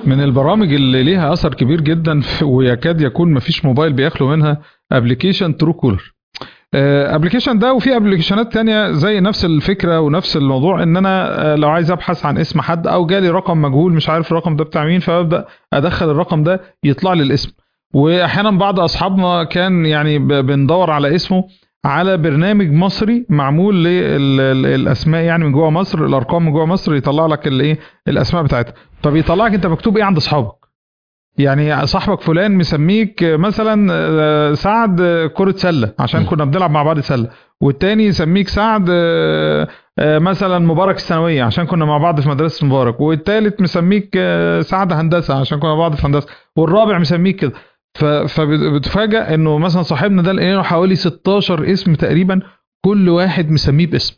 من البرامج اللي ليها اثر كبير جدا ويكاد يكون مفيش موبايل بيخلو منها ابلكيشن ترو كولر ابلكيشن ده وفي ابلكيشنات تانية زي نفس الفكره ونفس الموضوع ان انا آه، لو عايز ابحث عن اسم حد او جالي رقم مجهول مش عارف الرقم ده بتاع مين فببدا ادخل الرقم ده يطلع لي الاسم واحيانا بعض اصحابنا كان يعني ب- بندور على اسمه على برنامج مصري معمول للاسماء يعني من جوه مصر الارقام من جوه مصر يطلع لك الايه الاسماء بتاعتها فبيطلعك انت مكتوب ايه عند اصحابك يعني صاحبك فلان مسميك مثلا آه، سعد آه، كرة سلة عشان م. كنا بنلعب مع بعض سلة والتاني يسميك سعد آه، آه، مثلا مبارك الثانوية عشان كنا مع بعض في مدرسة مبارك والتالت مسميك آه، سعد هندسة عشان كنا مع بعض في هندسة والرابع مسميك كده ف- فبتفاجأ انه مثلا صاحبنا ده لقينا له حوالي 16 اسم تقريبا كل واحد مسميه باسم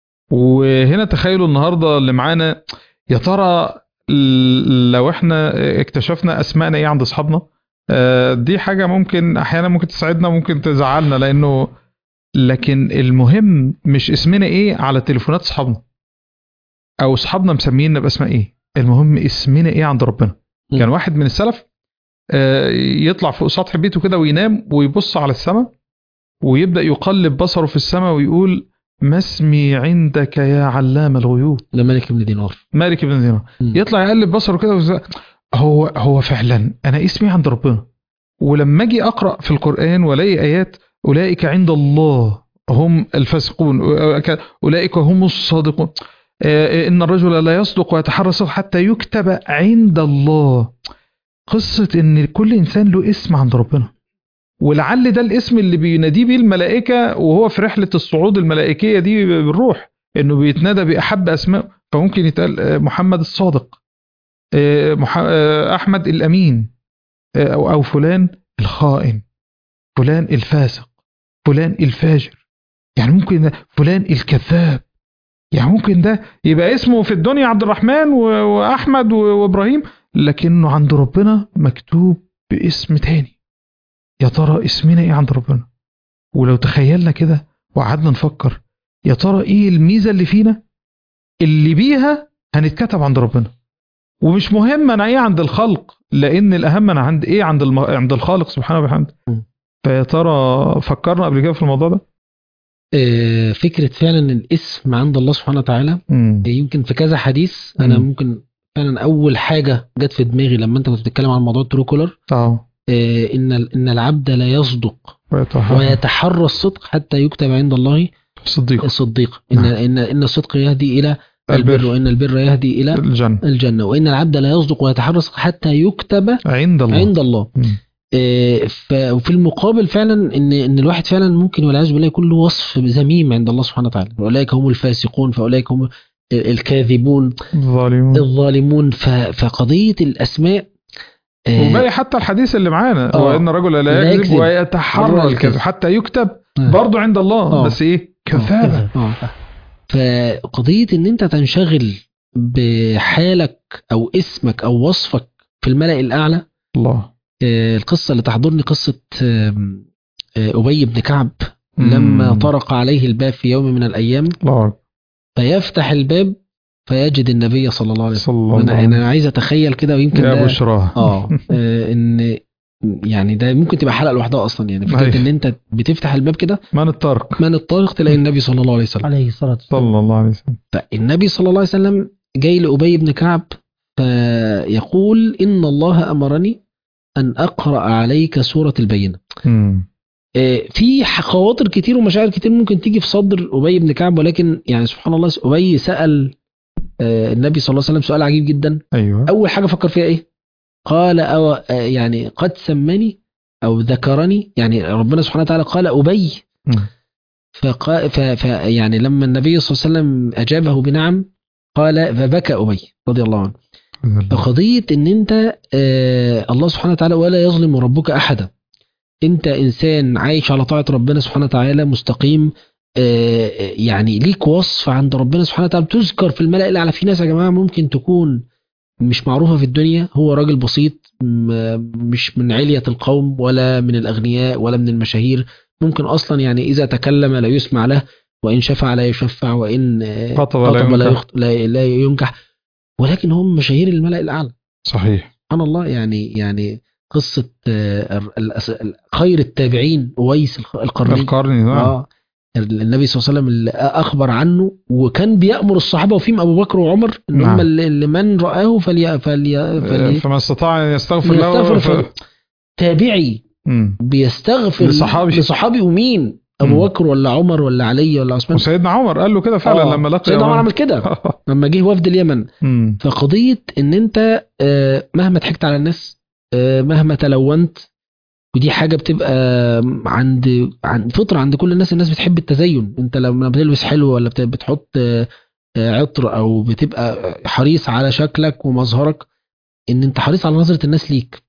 وهنا تخيلوا النهارده اللي معانا يا ترى ل- لو احنا اكتشفنا اسمائنا ايه عند اصحابنا آه، دي حاجه ممكن احيانا ممكن تساعدنا ممكن تزعلنا لانه لكن المهم مش اسمنا ايه على تليفونات اصحابنا او اصحابنا مسمينا باسماء ايه المهم اسمنا ايه عند ربنا م. كان واحد من السلف آه، يطلع فوق سطح بيته كده وينام ويبص على السماء ويبدا يقلب بصره في السماء ويقول ما اسمي عندك يا علام الغيوب ده مالك بن دينار مالك بن دينار مم. يطلع يقلب بصره كده وز... هو هو فعلا انا اسمي عند ربنا ولما اجي اقرا في القران والاقي ايات اولئك عند الله هم الفاسقون اولئك هم الصادقون آه، ان الرجل لا يصدق ويتحرى الصدق حتى يكتب عند الله قصه ان كل انسان له اسم عند ربنا ولعل ده الاسم اللي بيناديه بيه الملائكه وهو في رحله الصعود الملائكيه دي بالروح انه بيتنادى باحب اسماء فممكن يتقال آه، محمد الصادق آه، مح- آه، احمد الامين آه، او أو فلان الخائن فلان الفاسق فلان الفاجر يعني ممكن ده فلان الكذاب يعني ممكن ده يبقى اسمه في الدنيا عبد الرحمن و- واحمد و- وابراهيم لكنه عند ربنا مكتوب باسم تاني يا ترى اسمنا ايه عند ربنا ولو تخيلنا كده وقعدنا نفكر يا ترى ايه الميزه اللي فينا اللي بيها هنتكتب عند ربنا ومش مهم انا ايه عند الخلق لان الاهم انا عند ايه عند الم... عند الخالق سبحانه وبحمده م. فيا ترى فكرنا قبل كده في الموضوع ده آه، فكرة فعلا الاسم عند الله سبحانه وتعالى مم. يمكن في كذا حديث انا مم. ممكن فعلا اول حاجة جت في دماغي لما انت كنت بتتكلم عن موضوع الترو كولر اه آه، ان ان العبد لا يصدق ويتحرى ويتحرى الصدق حتى يكتب عند الله صديق صديق ان نعم. ان ان الصدق يهدي الى البر البر وان البر يهدي الى الجنة الجنه وان العبد لا يصدق ويتحرى الصدق حتى يكتب عند الله عند الله مم. آه، ف- وفي المقابل فعلا ان ان الواحد فعلا ممكن والعياذ بالله يكون له وصف ذميم عند الله سبحانه وتعالى اولئك هم الفاسقون فاولئك هم الكاذبون الظالمون الظالمون ف- فقضيه الاسماء آه، وباقي حتى الحديث اللي معانا آه. وان الرجل لا لا يكذب يكذب. ويتحرى مرة الكذب الكذب. حتى يكتب آه. برضه عند الله آه. بس ايه كذابه آه. فقضيه ان انت تنشغل بحالك او اسمك او وصفك في الملأ الاعلى الله آه، القصه اللي تحضرني قصه آم، آه، ابي بن كعب لما مم. طرق عليه الباب في يوم من الايام الله أكبر. فيفتح الباب فيجد النبي صلى الله عليه وسلم صلى الله عليه انا وسلم انا عايز اتخيل كده ويمكن يا ده بشرى اه آه، ان يعني ده ممكن تبقى حلقه لوحدها اصلا يعني فكره أيوة. ان انت بتفتح الباب كده من الطرق من الطارق تلاقي النبي صلى الله عليه وسلم عليه الصلاة والسلام صلى الله عليه وسلم فالنبي صلى الله عليه وسلم جاي لأبي بن كعب فيقول إن الله أمرني أن أقرأ عليك سورة البينة مم. آه، في خواطر كتير ومشاعر كتير ممكن تيجي في صدر أبي بن كعب ولكن يعني سبحان الله أبي سأل آه، النبي صلى الله عليه وسلم سؤال عجيب جدا ايوه أول حاجة فكر فيها إيه قال أو آه، يعني قد سمني أو ذكرني يعني ربنا سبحانه وتعالى قال أبي مم. فقا ف ف يعني لما النبي صلى الله عليه وسلم أجابه بنعم قال فبكى أبي رضي الله عنه فقضية ان انت آه الله سبحانه وتعالى ولا يظلم ربك احدا انت انسان عايش على طاعة ربنا سبحانه وتعالى مستقيم آه يعني ليك وصف عند ربنا سبحانه وتعالى تذكر في الملأ الاعلى في ناس يا جماعة ممكن تكون مش معروفة في الدنيا هو راجل بسيط م- مش من علية القوم ولا من الأغنياء ولا من المشاهير ممكن أصلا يعني إذا تكلم لا يسمع له وإن شفع لا يشفع وإن آه، خطب لا خطب لا, ينكح. يخط- لا, لا ينكح ولكن هم مشاهير الملأ الأعلى صحيح سبحان الله يعني يعني قصة آه، ال- ال- خير التابعين أويس الخ- القرني القرن ده اه النبي صلى الله عليه وسلم اللي اخبر عنه وكان بيامر الصحابه وفيهم ابو بكر وعمر ان نعم. هم اللي اللي من راه فلي فلي, فلي فما استطاع ان يستغفر يستغفر له ف- تابعي مم. بيستغفر لصحابي. لصحابي ومين مم. ابو بكر ولا عمر ولا علي ولا عثمان وسيدنا عمر قال له كده فعلا آه. لما لقي سيدنا عمر يوم- عمل كده لما جه وفد اليمن مم. فقضيه ان انت آه، مهما ضحكت على الناس آه، مهما تلونت ودي حاجه بتبقى عند عند فطره عند كل الناس الناس بتحب التزين انت لما بتلبس حلو ولا بت- بتحط آه، آه، عطر او بتبقى حريص على شكلك ومظهرك ان انت حريص على نظره الناس ليك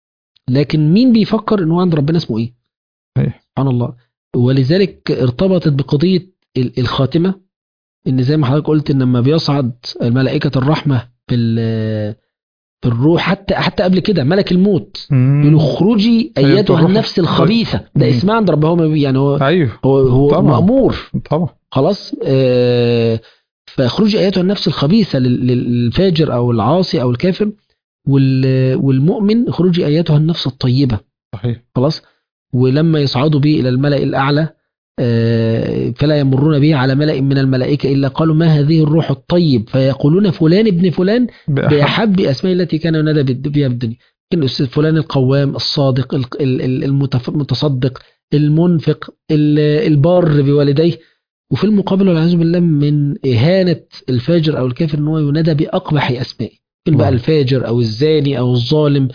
لكن مين بيفكر ان هو عند ربنا اسمه ايه صحيح. سبحان الله ولذلك ارتبطت بقضيه ال- الخاتمه ان زي ما حضرتك قلت ان لما بيصعد ملائكه الرحمه في ال- في الروح حتى حتى قبل كده ملك الموت مم. يقول اخرجي أيتها ايتها الروح النفس الخبيثه ده مم. اسمها عند ربنا هو ما بي- يعني هو ايوه هو, هو طبعا. مامور طبعا خلاص آه فاخرجي ايتها النفس الخبيثه لل- للفاجر او العاصي او الكافر وال- والمؤمن اخرجي ايتها النفس الطيبه صحيح خلاص ولما يصعدوا به الى الملا الاعلى آه، فلا يمرون به على ملأ من الملائكة إلا قالوا ما هذه الروح الطيب فيقولون فلان ابن فلان بأحب بأحب أسماء التي كان ينادى بد- بها بالدنيا كان الأستاذ فلان القوام الصادق ال- ال- ال- المتف- المتصدق المنفق ال- البار بوالديه وفي المقابل والعياذ بالله من إهانة الفاجر أو الكافر إن هو ينادى بأقبح أسمائه يقول بقى نعم. الفاجر أو الزاني أو الظالم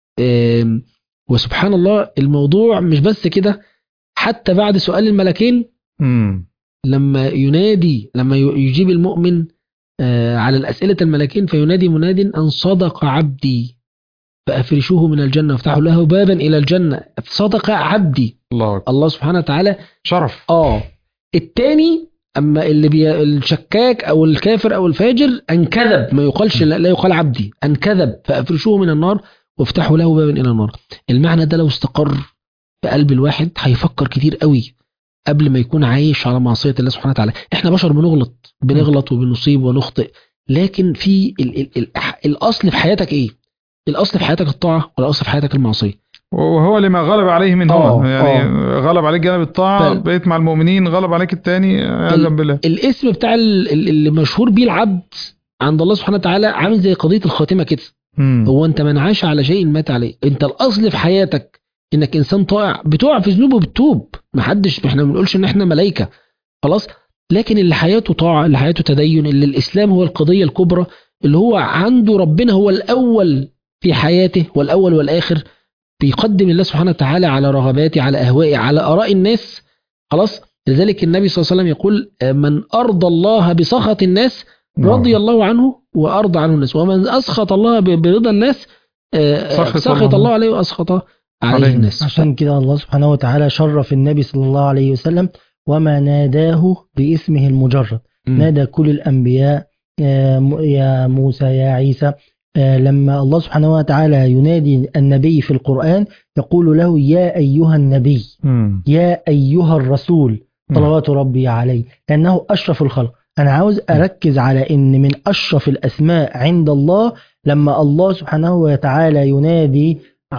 آم، وسبحان الله الموضوع مش بس كده حتى بعد سؤال الملكين مم. لما ينادي لما ي- يجيب المؤمن آه، على الأسئلة الملكين فينادي مناد أن صدق عبدي فأفرشوه من الجنة وافتحوا له بابا إلى الجنة صدق عبدي الله أكبر. الله سبحانه وتعالى شرف آه التاني أما اللي بي الشكاك أو الكافر أو الفاجر أن كذب ما يقالش لا, لا يقال عبدي أن كذب فأفرشوه من النار وافتحوا له بابا إلى النار المعنى ده لو استقر في قلب الواحد هيفكر كتير قوي قبل ما يكون عايش على معصية الله سبحانه وتعالى احنا بشر بنغلط بنغلط وبنصيب ونخطئ لكن في ال ال ال الأصل في حياتك إيه الأصل في حياتك الطاعة ولا الأصل في حياتك المعصية وهو لما غلب عليه منهما آه، يعني غلب عليك جانب الطاعة ف- بقيت مع المؤمنين غلب عليك التاني عياذا بالله الاسم بتاع ال- ال- اللي مشهور بيه العبد عند الله سبحانه وتعالى عامل زي قضية الخاتمة كده مم. هو انت من عاش على شيء مات عليه انت الاصل في حياتك انك انسان طائع بتقع في ذنوب وبتتوب محدش احنا ما بنقولش ان احنا ملائكه خلاص لكن اللي حياته طاعه اللي حياته تدين اللي الاسلام هو القضيه الكبرى اللي هو عنده ربنا هو الاول في حياته والاول والاخر بيقدم الله سبحانه وتعالى على رغباته على اهوائه على اراء الناس خلاص لذلك النبي صلى الله عليه وسلم يقول آه، من ارضى الله بسخط الناس رضي الله عنه وارضى عنه الناس ومن اسخط الله ب- برضا الناس آه، سخط سخط الله. الله عليه واسخط عليه عليه. الناس عشان كده الله سبحانه وتعالى شرف النبي صلى الله عليه وسلم وما ناداه باسمه المجرد مم. نادى كل الأنبياء يا م- يا موسى يا عيسى آه، لما الله سبحانه وتعالى ينادي النبي في القرآن يقول له يا أيها النبي مم. يا أيها الرسول مم. صلوات ربي عليه لأنه أشرف الخلق أنا عاوز أركز على إن من أشرف الأسماء عند الله لما الله سبحانه وتعالى ينادي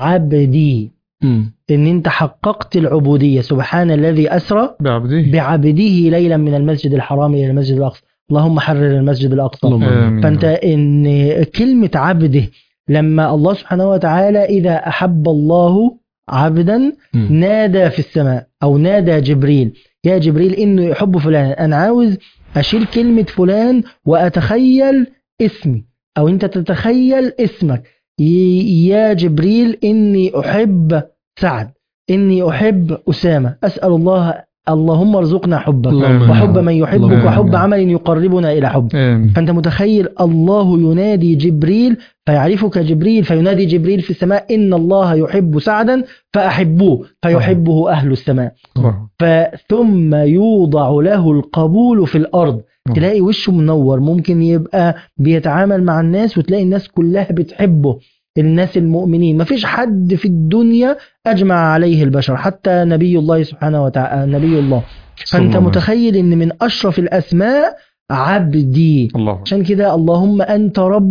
عبدي مم. ان انت حققت العبوديه سبحان الذي اسرى بعبده بعبده ليلا من المسجد الحرام الى المسجد الاقصى اللهم حرر المسجد الاقصى اللهم آمين. فانت ان كلمه عبده لما الله سبحانه وتعالى اذا احب الله عبدا مم. نادى في السماء او نادى جبريل يا جبريل انه يحب فلان انا عاوز اشيل كلمه فلان واتخيل اسمي او انت تتخيل اسمك ي- يا جبريل اني احب سعد اني احب اسامه اسال الله اللهم ارزقنا حبك اللهم وحب آمين. من يحبك اللهم وحب آمين. عمل يقربنا الى حب آمين. فانت متخيل الله ينادي جبريل فيعرفك جبريل فينادي جبريل في السماء ان الله يحب سعدا فاحبوه فيحبه اهل السماء الله. فثم يوضع له القبول في الارض نعم. تلاقي وشه منور ممكن يبقى بيتعامل مع الناس وتلاقي الناس كلها بتحبه الناس المؤمنين مفيش حد في الدنيا اجمع عليه البشر حتى نبي الله سبحانه وتعالى نبي الله صلى فانت الله متخيل ان من اشرف الاسماء عبدي الله عشان كده اللهم انت ربي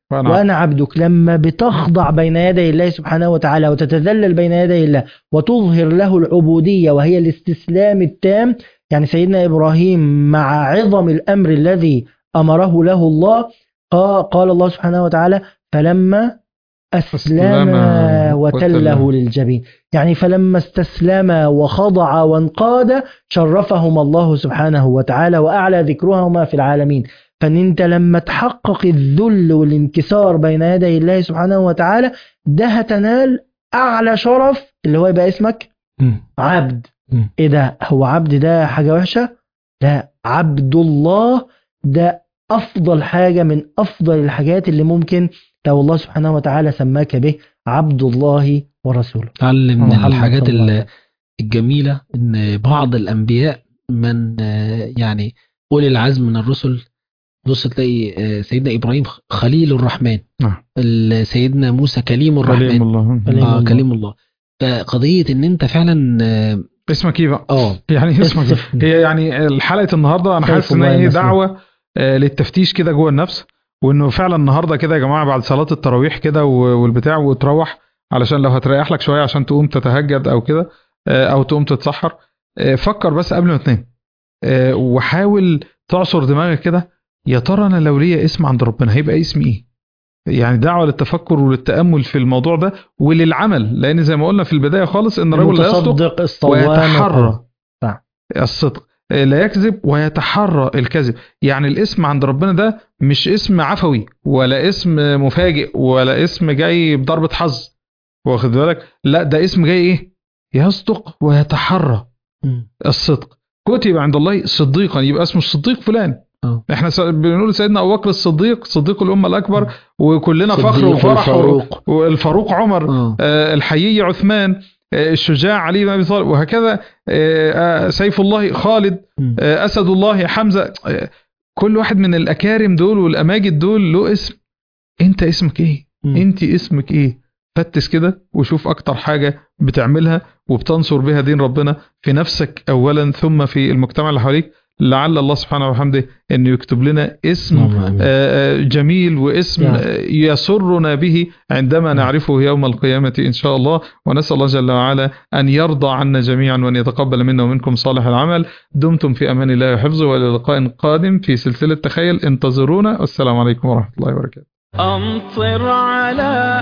وأنا وأنا عبدك لما بتخضع بين يدي الله سبحانه وتعالى وتتذلل بين يدي الله وتظهر له العبودية وهي الاستسلام التام يعني سيدنا إبراهيم مع عظم الأمر الذي أمره له الله قا- قال الله سبحانه وتعالى فلما أسلم أسلم وتله وتله. للجبين يعني فلما استسلم وخضع وانقاد شرفهما الله سبحانه وتعالى وأعلى ذكرهما في العالمين فان انت لما تحقق الذل والانكسار بين يدي الله سبحانه وتعالى ده هتنال اعلى شرف اللي هو يبقى اسمك مم. عبد مم. ايه ده هو عبد ده حاجه وحشه لا عبد الله ده افضل حاجه من افضل الحاجات اللي ممكن لو الله سبحانه وتعالى سماك به عبد الله ورسوله تعلم من محمد الحاجات صلى الله عليه ال- الجميلة إن بعض الأنبياء من آه، يعني أولي العزم من الرسل بص تلاقي آه، سيدنا إبراهيم خليل الرحمن نعم. ال- سيدنا موسى كليم كليم الرحمن الله كليم آه الله. كليم الله فقضية إن أنت فعلا آه، اسمك ايه بقى؟ اه يعني اسمك إيه؟ الصفر. هي يعني حلقه النهارده انا سيف حاسس ان الله هي المسلول. دعوه آه، للتفتيش كده جوه النفس وانه فعلا النهارده كده يا جماعه بعد صلاه التراويح كده و- والبتاع وتروح علشان لو هتريح لك شويه عشان تقوم تتهجد او كده آه، او تقوم تتسحر آه، فكر بس قبل ما تنام آه، وحاول تعصر دماغك كده يا ترى انا لو ليا اسم عند ربنا هيبقى اسمي ايه؟ يعني دعوه للتفكر وللتامل في الموضوع ده وللعمل لان زي ما قلنا في البدايه خالص ان الرجل لا يصدق المتصدق الصوان ويتحرى صح. الصدق لا يكذب ويتحرى الكذب يعني الاسم عند ربنا ده مش اسم عفوي ولا اسم مفاجئ ولا اسم جاي بضربة حظ واخد بالك لا ده اسم جاي ايه يصدق ويتحرى مم. الصدق كتب عند الله صديقا يبقى اسمه الصديق فلان آه. احنا س- بنقول سيدنا ابو بكر الصديق صديق الامه الاكبر وكلنا فخر صديق وفرح الفاروق. والفاروق عمر آه. آه، الحيي عثمان آه، الشجاع علي بن ابي طالب وهكذا آه، آه، سيف الله خالد مم. آه، اسد الله حمزه آه، كل واحد من الاكارم دول والاماجد دول له اسم انت اسمك ايه مم. انت اسمك ايه فتش كده وشوف اكتر حاجه بتعملها وبتنصر بها دين ربنا في نفسك اولا ثم في المجتمع اللي حواليك لعل الله سبحانه وبحمده انه يكتب لنا اسم اللهم آمين. آه، جميل واسم نعم. آه، يسرنا به عندما نعرفه يوم القيامة إن شاء الله ونسأل الله جل وعلا أن يرضى عنا جميعا وأن يتقبل منا ومنكم صالح العمل دمتم في أمان الله وحفظه وإلى لقاء قادم في سلسلة تخيل انتظرونا والسلام عليكم ورحمة الله وبركاته أمطر على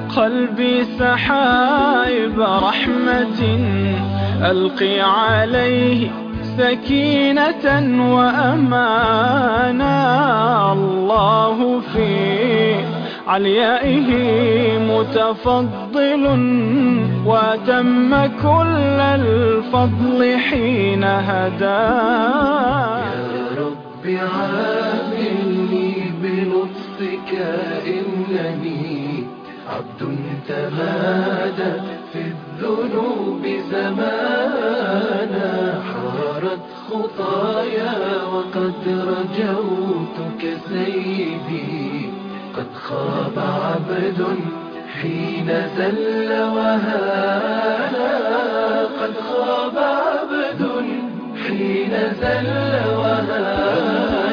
قلبي سحائب رحمة ألقي عليه سكينة وأمانا الله في عليائه متفضل وأتم كل الفضل حين هداه رب عاملني بلطفك إنني عبد تمادى في الذنوب زمانا حارت خطايا وقد رجوتك سيدي قد خاب عبد حين زل وهانا قد خاب عبد حين زل وهانا